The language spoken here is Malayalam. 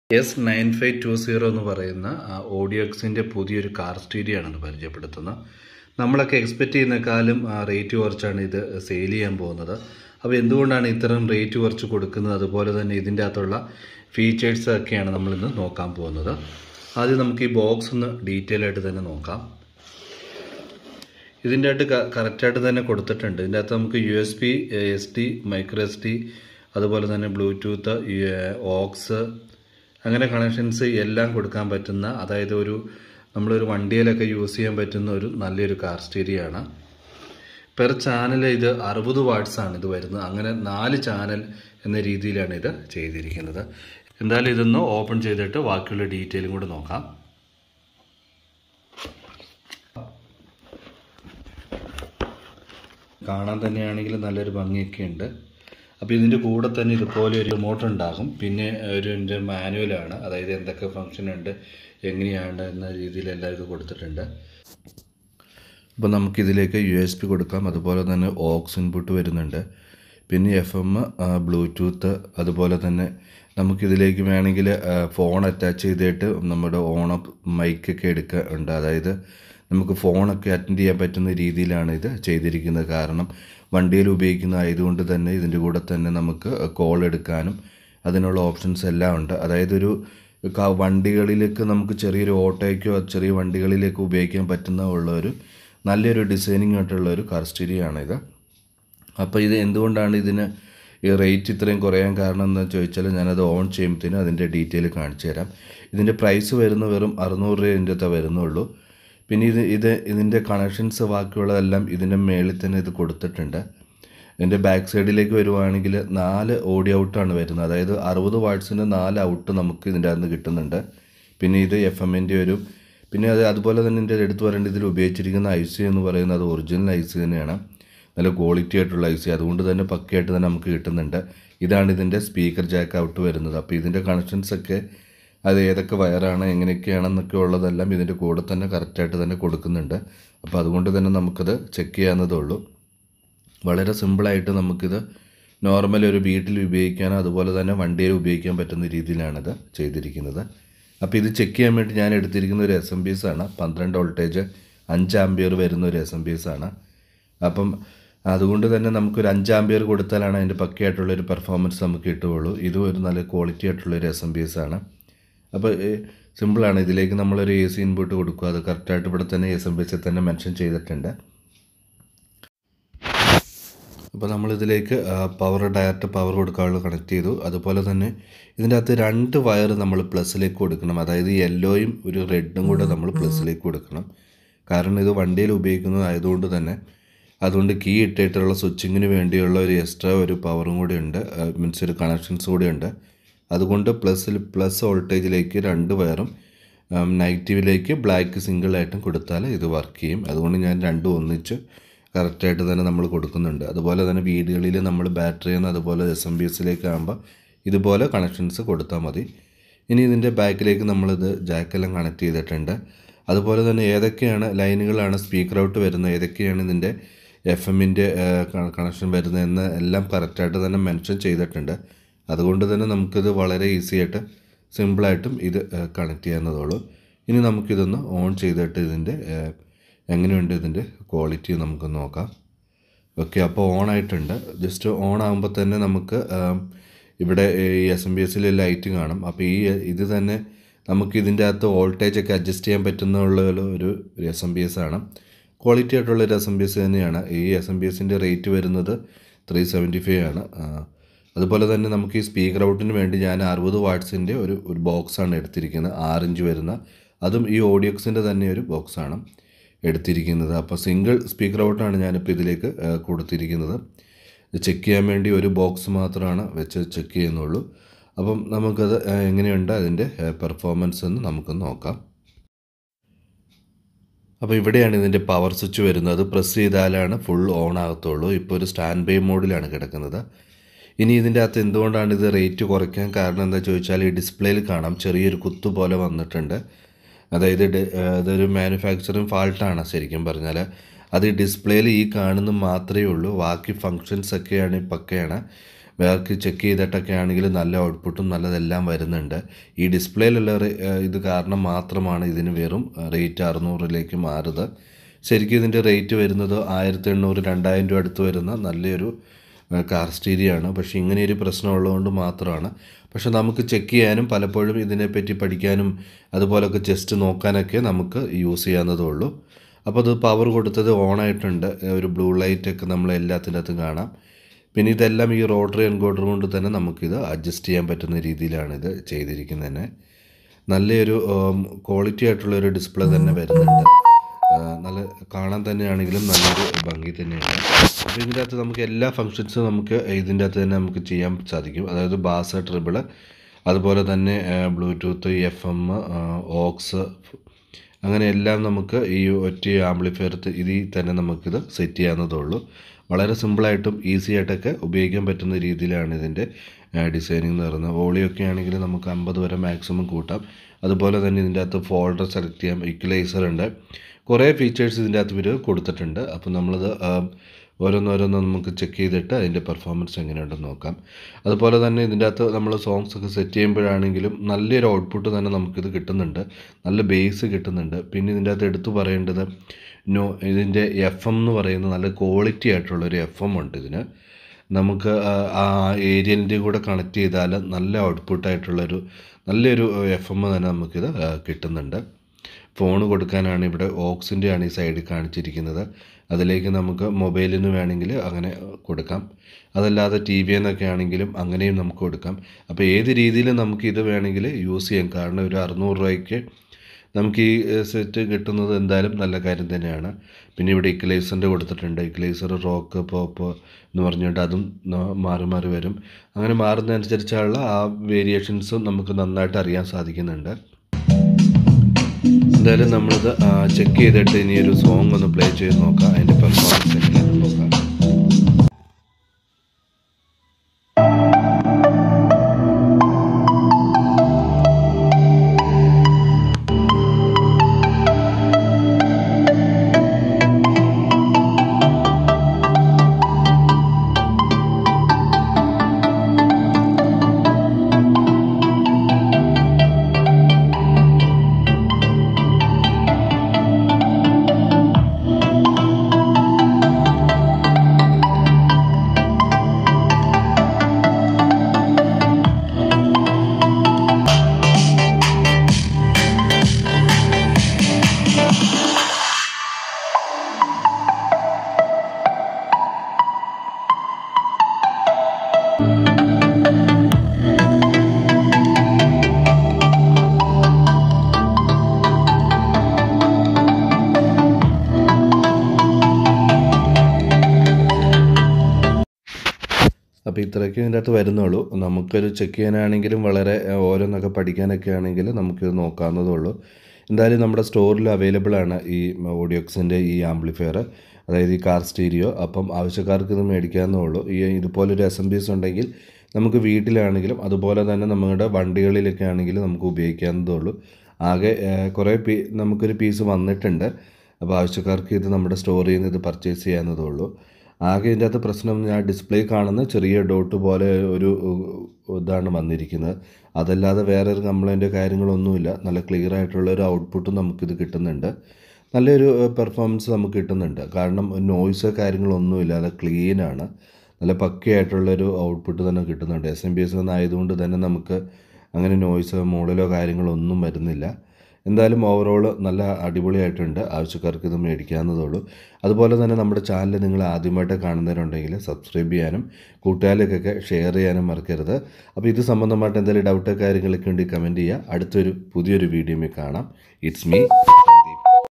S nine five two zero എന്ന് പറയുന്ന ഓഡിയോക്സിൻ്റെ പുതിയൊരു കാർ സ്റ്റീരിയോ ആണ് പരിചയപ്പെടുത്തുന്നത് നമ്മളൊക്കെ എക്സ്പെക്റ്റ് ചെയ്യുന്നേക്കാളും റേറ്റ് കുറച്ചാണ് ഇത് സെയിൽ ചെയ്യാൻ പോകുന്നത് അപ്പോൾ എന്തുകൊണ്ടാണ് ഇത്തരം റേറ്റ് കുറച്ച് കൊടുക്കുന്നത് അതുപോലെ തന്നെ ഇതിൻ്റെ അകത്തുള്ള ഫീച്ചേഴ്സ് ഒക്കെയാണ് നമ്മളിന്ന് നോക്കാൻ പോകുന്നത് ആദ്യം നമുക്ക് ഈ ബോക്സ് ഒന്ന് ഡീറ്റെയിൽ ആയിട്ട് തന്നെ നോക്കാം ഇതിൻ്റെ ആയിട്ട് കറക്റ്റായിട്ട് തന്നെ കൊടുത്തിട്ടുണ്ട് ഇതിൻ്റെ അകത്ത് നമുക്ക് U S B S D micro S D അതുപോലെ തന്നെ ബ്ലൂടൂത്ത് ഓക്സ് അങ്ങനെ കണക്ഷൻസ് എല്ലാം കൊടുക്കാൻ പറ്റുന്ന അതായത് ഒരു നമ്മളൊരു വണ്ടിയിലൊക്കെ യൂസ് ചെയ്യാൻ പറ്റുന്ന ഒരു നല്ലൊരു കാർ സ്റ്റീരിയോ ആണ് പെർ ചാനൽ ഇത് അറുപത് വാട്ട്സ് ആണ് ഇത് വരുന്നത് അങ്ങനെ നാല് ചാനൽ എന്ന രീതിയിലാണ് ഇത് ചെയ്തിരിക്കുന്നത് എന്തായാലും ഇതൊന്ന് ഓപ്പൺ ചെയ്തിട്ട് ബാക്കിയുള്ള ഡീറ്റെയിലും കൂടെ നോക്കാം കാണാൻ തന്നെയാണെങ്കിൽ നല്ലൊരു ഭംഗിയൊക്കെ ഉണ്ട് അപ്പോൾ ഇതിൻ്റെ കൂടെ തന്നെ ഇതുപോലെ ഒരു റിമോട്ട് ഉണ്ടാകും പിന്നെ ഒരു ഇതിൻ്റെ മാനുവലാണ് അതായത് എന്തൊക്കെ ഫങ്ഷൻ ഉണ്ട് എങ്ങനെയാണ് എന്ന രീതിയിലെല്ലാം ഇത് കൊടുത്തിട്ടുണ്ട് അപ്പോൾ നമുക്കിതിലേക്ക് യു എസ് പി കൊടുക്കാം അതുപോലെ തന്നെ ഓക്സ് ഇൻപുട്ട് വരുന്നുണ്ട് പിന്നെ എഫ് എം ബ്ലൂടൂത്ത് അതുപോലെ തന്നെ നമുക്കിതിലേക്ക് വേണമെങ്കിൽ ഫോൺ അറ്റാച്ച് ചെയ്തിട്ട് നമ്മുടെ ഓൺ മൈക്കൊക്കെ എടുക്കുക ഉണ്ട് അതായത് നമുക്ക് ഫോണൊക്കെ അറ്റൻഡ് ചെയ്യാൻ പറ്റുന്ന രീതിയിലാണ് ഇത് ചെയ്തിരിക്കുന്നത് കാരണം വണ്ടിയിൽ ഉപയോഗിക്കുന്ന ആയതുകൊണ്ട് തന്നെ ഇതിൻ്റെ കൂടെ തന്നെ നമുക്ക് കോൾ എടുക്കാനും അതിനുള്ള ഓപ്ഷൻസ് എല്ലാം ഉണ്ട് അതായത് ഒരു വണ്ടികളിലേക്ക് നമുക്ക് ചെറിയൊരു ഓട്ടോയ്ക്കോ ചെറിയ വണ്ടികളിലേക്ക് ഉപയോഗിക്കാൻ പറ്റുന്ന ഉള്ള ഒരു നല്ലൊരു ഡിസൈനിങ് ആയിട്ടുള്ള ഒരു കാർ സ്റ്റീരിയോ ആണിത് അപ്പോൾ ഇത് എന്തുകൊണ്ടാണ് ഇതിന് ഈ റേറ്റ് ഇത്രയും കുറയാൻ കാരണം എന്ന് ചോദിച്ചാൽ ഞാനത് ഓൺ ചെയ്യുമ്പോഴത്തേനും അതിൻ്റെ ഡീറ്റെയിൽ കാണിച്ചു തരാം ഇതിൻ്റെ പ്രൈസ് വരുന്ന വെറും അറുന്നൂറ് രൂപേൻ്റെ അകത്ത് വരുന്നുള്ളൂ പിന്നെ ഇത് ഇത് ഇതിൻ്റെ കണക്ഷൻസ് ബാക്കിയുള്ളതെല്ലാം ഇതിൻ്റെ മേളിൽ തന്നെ ഇത് കൊടുത്തിട്ടുണ്ട് ഇതിൻ്റെ ബാക്ക് സൈഡിലേക്ക് വരുവാണെങ്കിൽ നാല് ഓഡിയോ ഔട്ടാണ് വരുന്നത് അതായത് അറുപത് വാട്ട്സിൻ്റെ നാല് ഔട്ട് നമുക്ക് ഇതിൻ്റെ അകത്ത് കിട്ടുന്നുണ്ട് പിന്നെ ഇത് എഫ് എമ്മിൻ്റെ ഒരു പിന്നെ അത് അതുപോലെ തന്നെ ഇതിൻ്റെ എടുത്തു പറയേണ്ടത് ഇതിൽ ഉപയോഗിച്ചിരിക്കുന്ന ഐ സി എന്ന് പറയുന്നത് അത് ഒറിജിനൽ ഐ സി തന്നെയാണ് നല്ല ക്വാളിറ്റി ആയിട്ടുള്ള ഐ സി അതുകൊണ്ട് തന്നെ പക്കയായിട്ട് തന്നെ നമുക്ക് കിട്ടുന്നുണ്ട് ഇതാണ് ഇതിൻ്റെ സ്പീക്കർ ജാക്ക് ഔട്ട് വരുന്നത് അപ്പോൾ ഇതിൻ്റെ കണക്ഷൻസൊക്കെ അത് ഏതൊക്കെ വയറാണ് എങ്ങനെയൊക്കെയാണെന്നൊക്കെ ഉള്ളതെല്ലാം ഇതിൻ്റെ കൂടെ തന്നെ കറക്റ്റായിട്ട് തന്നെ കൊടുക്കുന്നുണ്ട് അപ്പോൾ അതുകൊണ്ട് തന്നെ നമുക്കത് ചെക്ക് ചെയ്യാവുന്നതേ ഉള്ളൂ വളരെ സിമ്പിളായിട്ട് നമുക്കിത് നോർമൽ ഒരു വീട്ടിൽ ഉപയോഗിക്കാനോ അതുപോലെ തന്നെ വണ്ടിയിൽ ഉപയോഗിക്കാൻ പറ്റുന്ന രീതിയിലാണിത് ചെയ്തിരിക്കുന്നത് അപ്പോൾ ഇത് ചെക്ക് ചെയ്യാൻ വേണ്ടി ഞാൻ എടുത്തിരിക്കുന്ന ഒരു എസ് എം ബി എസ് ആണ് പന്ത്രണ്ട് വോൾട്ടേജ് അഞ്ച് ആംബിയർ വരുന്ന ഒരു എസ് എം ബി എസ് ആണ് അപ്പം അതുകൊണ്ട് തന്നെ നമുക്കൊരു അഞ്ച് ആംബിയർ കൊടുത്താലാണ് അതിൻ്റെ പക്കയായിട്ടുള്ള ഒരു പെർഫോമൻസ് നമുക്ക് കിട്ടുകയുള്ളൂ ഇതും ഒരു നല്ല ക്വാളിറ്റി ആയിട്ടുള്ള ഒരു എസ് എം ബി എസ് ആണ് അപ്പോൾ സിമ്പിളാണ് ഇതിലേക്ക് നമ്മളൊരു എ സി ഇൻപുട്ട് കൊടുക്കുക അത് കറക്റ്റായിട്ട് ഇവിടെ തന്നെ എസ് എം ബി എസിൽ തന്നെ മെൻഷൻ ചെയ്തിട്ടുണ്ട് അപ്പോൾ നമ്മളിതിലേക്ക് പവർ ഡയറക്റ്റ് പവർ കൊടുക്കാനുള്ള കണക്ട് ചെയ്തു അതുപോലെ തന്നെ ഇതിൻ്റെ അകത്ത് രണ്ട് വയർ നമ്മൾ പ്ലസ്സിലേക്ക് കൊടുക്കണം അതായത് യെല്ലോയും ഒരു റെഡും കൂടെ നമ്മൾ പ്ലസ്സിലേക്ക് കൊടുക്കണം കാരണം ഇത് വണ്ടിയിൽ ഉപയോഗിക്കുന്നതായതുകൊണ്ട് തന്നെ അതുകൊണ്ട് കീ ഇട്ടിട്ടുള്ള സ്വിച്ചിങ്ങിന് വേണ്ടിയുള്ള ഒരു എക്സ്ട്രാ ഒരു പവറും കൂടി ഉണ്ട് മീൻസ് ഒരു കണക്ഷൻസ് കൂടി ഉണ്ട് അതുകൊണ്ട് പ്ലസ്സിൽ പ്ലസ് വോൾട്ടേജിലേക്ക് രണ്ട് വയറും നെഗറ്റീവിലേക്ക് ബ്ലാക്ക് സിംഗിളായിട്ടും കൊടുത്താൽ ഇത് വർക്ക് ചെയ്യും അതുകൊണ്ട് ഞാൻ രണ്ടും ഒന്നിച്ച് കറക്റ്റായിട്ട് തന്നെ നമ്മൾ കൊടുക്കുന്നുണ്ട് അതുപോലെ തന്നെ വീടുകളിൽ നമ്മൾ ബാറ്ററി എന്ന് അതുപോലെ എസ് എം ബി എസിലേക്ക് ആകുമ്പോൾ ഇതുപോലെ കണക്ഷൻസ് കൊടുത്താൽ മതി ഇനി ഇതിൻ്റെ ബാക്കിലേക്ക് നമ്മളിത് ജാക്കെല്ലാം കണക്ട് ചെയ്തിട്ടുണ്ട് അതുപോലെ തന്നെ ഏതൊക്കെയാണ് ലൈനുകളാണ് സ്പീക്കർ ഔട്ട് വരുന്നത് ഏതൊക്കെയാണ് ഇതിൻ്റെ എഫ് എമ്മിൻ്റെ കണക്ഷൻ വരുന്നതെന്ന് എല്ലാം കറക്റ്റായിട്ട് തന്നെ മെൻഷൻ ചെയ്തിട്ടുണ്ട് അതുകൊണ്ട് തന്നെ നമുക്കിത് വളരെ ഈസി ആയിട്ട് സിമ്പിളായിട്ടും ഇത് കണക്ട് ചെയ്യാവുന്നതുള്ളൂ ഇനി നമുക്കിതൊന്ന് ഓൺ ചെയ്തിട്ട് ഇതിൻ്റെ എങ്ങനെയുണ്ട് ഇതിൻ്റെ ക്വാളിറ്റി നമുക്ക് നോക്കാം ഓക്കെ അപ്പോൾ ഓൺ ആയിട്ടുണ്ട് ജസ്റ്റ് ഓൺ ആകുമ്പോൾ തന്നെ നമുക്ക് ഇവിടെ ഈ എസ് എം ബി എസിൽ ലൈറ്റ് കാണും അപ്പോൾ ഈ ഇത് തന്നെ നമുക്ക് ഇതിൻ്റെ അകത്ത് വോൾട്ടേജ് ഒക്കെ അഡ്ജസ്റ്റ് ചെയ്യാൻ പറ്റുന്ന ഒരു എസ് എം ബി എസ് ആണ് ക്വാളിറ്റി ആയിട്ടുള്ള ഒരു എസ് എം ബി എസ് തന്നെയാണ് ഈ എസ് എം ബി എസിൻ്റെ റേറ്റ് വരുന്നത് ത്രീ സെവൻറ്റി ഫൈവ് ആണ് അതുപോലെ തന്നെ നമുക്ക് ഈ സ്പീക്കർ ഔട്ടിന് വേണ്ടി ഞാൻ അറുപത് വാട്ട്സിൻ്റെ ഒരു ഒരു ബോക്സാണ് എടുത്തിരിക്കുന്നത് ആറ് ഇഞ്ച് വരുന്ന അതും ഈ ഓഡിയോക്സിൻ്റെ തന്നെ ഒരു ബോക്സാണ് എടുത്തിരിക്കുന്നത് അപ്പോൾ സിംഗിൾ സ്പീക്കർ ഔട്ടാണ് ഞാനിപ്പോൾ ഇതിലേക്ക് കൊടുത്തിരിക്കുന്നത് ചെക്ക് ചെയ്യാൻ വേണ്ടി ഒരു ബോക്സ് മാത്രമാണ് വെച്ച് ചെക്ക് ചെയ്യുന്നുള്ളൂ അപ്പം നമുക്കത് എങ്ങനെയുണ്ട് അതിൻ്റെ പെർഫോമൻസ് എന്ന് നമുക്ക് നോക്കാം അപ്പോൾ ഇവിടെയാണ് ഇതിൻ്റെ പവർ സ്വിച്ച് വരുന്നത് പ്രസ് ചെയ്താലാണ് ഫുൾ ഓൺ ആകത്തുള്ളൂ ഇപ്പോൾ ഒരു സ്റ്റാൻഡ് ബൈ മോഡിലാണ് കിടക്കുന്നത് ഇനി ഇതിൻ്റെ അകത്ത് എന്തുകൊണ്ടാണ് ഇത് റേറ്റ് കുറയ്ക്കാൻ കാരണം എന്താ ചോദിച്ചാൽ ഈ ഡിസ്പ്ലേയിൽ കാണാം ചെറിയൊരു കുത്തു പോലെ വന്നിട്ടുണ്ട് അതായത് ഇതൊരു മാനുഫാക്ചറിങ് ഫാൾട്ടാണ് ശരിക്കും പറഞ്ഞാൽ അത് ഡിസ്പ്ലേയിൽ ഈ കാണുന്ന മാത്രമേ ഉള്ളൂ ബാക്കി ഫങ്ഷൻസ് ഒക്കെയാണ് പക്കയാണ് വേർക്ക് ചെക്ക് ചെയ്തിട്ടൊക്കെ ആണെങ്കിൽ നല്ല ഔട്ട്പുട്ടും നല്ലതെല്ലാം വരുന്നുണ്ട് ഈ ഡിസ്പ്ലേയിലുള്ള റെ- ഏഹ് ഇത് കാരണം മാത്രമാണ് ഇതിന് വെറും റേറ്റ് അറുന്നൂറിലേക്ക് മാറുന്നത് ശരിക്കും ഇതിൻ്റെ റേറ്റ് വരുന്നത് ആയിരത്തി എണ്ണൂറ് രണ്ടായിരം രൂപ അടുത്ത് വരുന്ന നല്ലൊരു ഏഹ് കാർ സ്റ്റീരിയോ ആണ് പക്ഷേ ഇങ്ങനെയൊരു പ്രശ്നം ഉള്ളതുകൊണ്ട് മാത്രമാണ് പക്ഷെ നമുക്ക് ചെക്ക് ചെയ്യാനും പലപ്പോഴും ഇതിനെപ്പറ്റി പഠിക്കാനും അതുപോലൊക്കെ ജസ്റ്റ് നോക്കാനൊക്കെ നമുക്ക് യൂസ് ചെയ്യാവുന്നതേ ഉള്ളൂ അപ്പോൾ അത് പവർ കൊടുത്തത് ഓണായിട്ടുണ്ട് ഒരു ബ്ലൂ ലൈറ്റ് ഒക്കെ നമ്മൾ എല്ലാത്തിൻ്റെ അകത്തും കാണാം പിന്നെ ഇതെല്ലാം ഈ റോട്ടറി എൻകോഡർ കൊണ്ട് തന്നെ നമുക്കിത് അഡ്ജസ്റ്റ് ചെയ്യാൻ പറ്റുന്ന രീതിയിലാണ് ഇത് ചെയ്തിരിക്കുന്നത് തന്നെ നല്ലൊരു ക്വാളിറ്റി ആയിട്ടുള്ള ഒരു ഡിസ്പ്ലേ തന്നെ വരുന്നുണ്ട് ആ, നല്ല കാണാൻ തന്നെയാണെങ്കിലും നല്ലൊരു ഭംഗി തന്നെയാണ് അപ്പോൾ ഇതിൻ്റെ അകത്ത് നമുക്ക് എല്ലാ ഫങ്ഷൻസും നമുക്ക് ഇതിൻ്റെ അകത്ത് തന്നെ നമുക്ക് ചെയ്യാൻ സാധിക്കും അതായത് ബാസ് ട്രിബിള് അതുപോലെ തന്നെ ബ്ലൂടൂത്ത് എഫ് എം ഓക്സ് അങ്ങനെ എല്ലാം നമുക്ക് ഈ ഒറ്റ ആംപ്ലിഫയർ ഇതിൽ തന്നെ നമുക്കിത് സെറ്റ് ചെയ്യാവുന്നതേ ഉള്ളൂ വളരെ സിമ്പിളായിട്ടും ഈസി ആയിട്ടൊക്കെ ഉപയോഗിക്കാൻ പറ്റുന്ന രീതിയിലാണ് ഇതിൻ്റെ ഡിസൈനിങ് എന്ന് പറയുന്നത് വോളിയൊക്കെ ആണെങ്കിൽ നമുക്ക് അമ്പത് വരെ മാക്സിമം കൂട്ടാം അതുപോലെ തന്നെ ഇതിൻ്റെ അകത്ത് ഫോൾഡർ സെലക്ട് ചെയ്യാം ഇക്വലൈസർ ഉണ്ട് കുറേ ഫീച്ചേഴ്സ് ഇതിൻ്റെ അകത്ത് ഇവർ കൊടുത്തിട്ടുണ്ട് അപ്പോൾ നമ്മളത് ആ, ഓരോന്നോരോന്ന് നമുക്ക് ചെക്ക് ചെയ്തിട്ട് അതിൻ്റെ പെർഫോമൻസ് എങ്ങനെയുണ്ടെന്ന് നോക്കാം അതുപോലെ തന്നെ ഇതിൻ്റെ അകത്ത് നമ്മൾ സോങ്സ് ഒക്കെ സെറ്റ് ചെയ്യുമ്പോഴാണെങ്കിലും നല്ലൊരു ഔട്ട്പുട്ട് തന്നെ നമുക്കിത് കിട്ടുന്നുണ്ട് നല്ല ബേസ് കിട്ടുന്നുണ്ട് പിന്നെ ഇതിൻ്റെ അകത്ത് എടുത്തു പറയേണ്ടത് നോ ഇതിൻ്റെ എഫ് എം എന്ന് പറയുന്ന നല്ല ക്വാളിറ്റി ആയിട്ടുള്ളൊരു എഫ് എം ഉണ്ട് ഇതിന് നമുക്ക് ആ, ആ ഏരിയൻ്റെ കൂടെ കണക്ട് ചെയ്താൽ നല്ല ഔട്ട്പുട്ടായിട്ടുള്ളൊരു നല്ലൊരു എഫ് എം തന്നെ നമുക്കിത് ആ, കിട്ടുന്നുണ്ട് ഫോൺ കൊടുക്കാനാണ് ഇവിടെ ഓക്സിൻ്റെ ആണ് ഈ സൈഡിൽ കാണിച്ചിരിക്കുന്നത് അതിലേക്ക് നമുക്ക് മൊബൈലിന് വേണമെങ്കിൽ അങ്ങനെ കൊടുക്കാം അതല്ലാതെ ടി വി എന്നൊക്കെ ആണെങ്കിലും അങ്ങനെയും നമുക്ക് കൊടുക്കാം അപ്പോൾ ഏത് രീതിയിൽ നമുക്ക് ഇത് വേണമെങ്കിൽ യൂസ് ചെയ്യാം കാരണം ഒരു അറുന്നൂറ് രൂപയ്ക്ക് നമുക്ക് ഈ സെറ്റ് കിട്ടുന്നത് എന്തായാലും നല്ല കാര്യം തന്നെയാണ് പിന്നെ ഇവിടെ ഇക്ലേസറിൻ്റെ കൊടുത്തിട്ടുണ്ട് ഇക്ലേസർ റോക്ക് പോപ്പ് എന്ന് പറഞ്ഞുകൊണ്ട് അതും ന- മാറി മാറി വരും അങ്ങനെ മാറുന്നതനുസരിച്ചുള്ള ആ വേരിയേഷൻസും നമുക്ക് നന്നായിട്ട് അറിയാൻ സാധിക്കുന്നുണ്ട് എന്തായാലും നമ്മളിത് ചെക്ക് ചെയ്തിട്ട് ഇനി ഒരു സോങ് ഒന്ന് പ്ലേ ചെയ്ത് നോക്കാം അതിൻ്റെ പെർഫോമൻസ് എങ്ങനെയാണെന്ന് നോക്കാം അപ്പോൾ ഇത്രയൊക്കെ ഇതിൻ്റെ അകത്ത് വരുന്നുള്ളൂ നമുക്കൊരു ചെക്ക് ചെയ്യാനാണെങ്കിലും വളരെ ഏഹ്, ഓരോന്നൊക്കെ പഠിക്കാനൊക്കെ ആണെങ്കിൽ നമുക്കിത് നോക്കാവുന്നതേ ഉള്ളൂ എന്തായാലും നമ്മുടെ സ്റ്റോറിൽ അവൈലബിൾ ആണ് ഈ ഓഡിയോക്സിൻ്റെ ഈ ആംപ്ലിഫയർ അതായത് ഈ കാർ സ്റ്റീരിയോ അപ്പം ആവശ്യക്കാർക്ക് ഇത് മേടിക്കാവുന്നേ ഉള്ളൂ ഈ ഇതുപോലൊരു എസ് എം ബീസ് ഉണ്ടെങ്കിൽ നമുക്ക് വീട്ടിലാണെങ്കിലും അതുപോലെ തന്നെ നമ്മുടെ വണ്ടികളിലൊക്കെ ആണെങ്കിലും നമുക്ക് ഉപയോഗിക്കാവുന്നതേ ഉള്ളൂ ആകെ ഏഹ്, കുറേ പീ നമുക്കൊരു പീസ് വന്നിട്ടുണ്ട് അപ്പോൾ ആവശ്യക്കാർക്ക് ഇത് നമ്മുടെ സ്റ്റോറിൽ നിന്ന് ഇത് പർച്ചേസ് ചെയ്യാവുന്നതേ ഉള്ളൂ ആകെ ഇതിൻ്റെ അകത്ത് പ്രശ്നം ഞാൻ ഡിസ്പ്ലേ കാണുന്ന ചെറിയ ഡോട്ട് പോലെ ഒരു ഉ- ഇതാണ് വന്നിരിക്കുന്നത് അതല്ലാതെ വേറെ ഒരു കംപ്ലൈൻറ്റ് കാര്യങ്ങളൊന്നുമില്ല നല്ല ക്ലിയർ ആയിട്ടുള്ള ഒരു ഔട്ട്പുട്ടും നമുക്കിത് കിട്ടുന്നുണ്ട് നല്ലൊരു പെർഫോമൻസ് നമുക്ക് കിട്ടുന്നുണ്ട് കാരണം നോയ്സ് കാര്യങ്ങളൊന്നുമില്ല നല്ല ക്ലീനാണ് നല്ല പക്കയായിട്ടുള്ളൊരു ഔട്ട്പുട്ട് തന്നെ കിട്ടുന്നുണ്ട് എസ് എം ബി എസ് ആയതുകൊണ്ട് തന്നെ നമുക്ക് അങ്ങനെ നോയ്സ് മുകളിലോ കാര്യങ്ങളോ ഒന്നും വരുന്നില്ല എന്തായാലും ഓവറോൾ നല്ല അടിപൊളിയായിട്ടുണ്ട് ആവശ്യക്കാർക്ക് ഇത് മേടിക്കാവുന്നതേ ഉള്ളൂ അതുപോലെ തന്നെ നമ്മുടെ ചാനൽ നിങ്ങൾ ആദ്യമായിട്ട് കാണുന്നവരുണ്ടെങ്കിൽ സബ്സ്ക്രൈബ് ചെയ്യാനും കൂട്ടുകാർക്കൊക്കെ ഷെയർ ചെയ്യാനും മറക്കരുത് അപ്പോൾ ഇത് സംബന്ധമായിട്ട് എന്തെങ്കിലും ഡൗട്ടോ കാര്യങ്ങളൊക്കെ ഉണ്ടെങ്കിൽ കമൻറ്റ് ചെയ്യുക അടുത്തൊരു പുതിയൊരു വീഡിയോയിൽ കാണാം ഇറ്റ്സ് മീ